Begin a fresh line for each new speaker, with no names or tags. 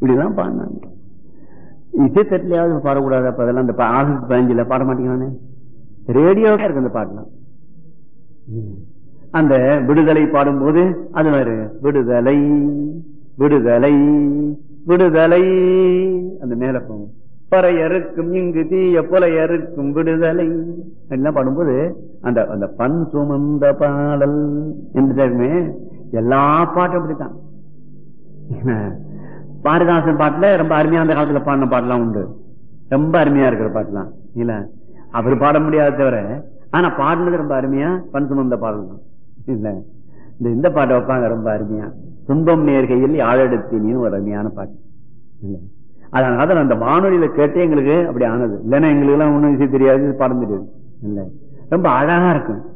இப்படிலாம் பாடினாங்க இசைத்தட்டிலையாவது பாடக்கூடாது அப்ப அதெல்லாம் இந்த பா- ஆகஸ்ட் பதினஞ்சுல பாட மாட்டேங்கிறானே ரேடியோக்கா இருக்கு அந்த பாட்டுலாம் அந்த விடுதலை பாடும்போது அது வேறு விடுதலை விடுதலை விடுதலை அந்த மேல போகும் பறையறுக்கும் இங்கு தீய புலையறுக்கும் விடுதலை எல்லாம் பாடும்போது அந்த அந்த பண் சுமந்த பாடல் என்று எல்லா பாட்டும் அப்படித்தான் பாரதிதாசன் பாட்டுல ரொம்ப அருமையா அந்த காலத்துல பாடின பாட்டுலாம் உண்டு ரொம்ப அருமையா இருக்கிற பாட்டுலாம் இல்ல அவர் பாட முடியாத தவிர ஆனா பாடினது ரொம்ப அருமையா பண் சுமந்த பாடல் தான் இல்ல இந்த இந்த பாட்டை வைப்பாங்க ரொம்ப அருமையா துன்பம் நேர்கையில் யாழெடுத்தினின்னு ஒரு அருமையான பாட்டு இல்ல அதனால அந்த வானொலியில கேட்டே எங்களுக்கு அப்படி ஆனது இல்லைன்னா எங்களுக்கு எல்லாம் ஒண்ணும் விஷயம் தெரியாது பாடம் தெரியாது இல்ல ரொம்ப அழகா இருக்கும்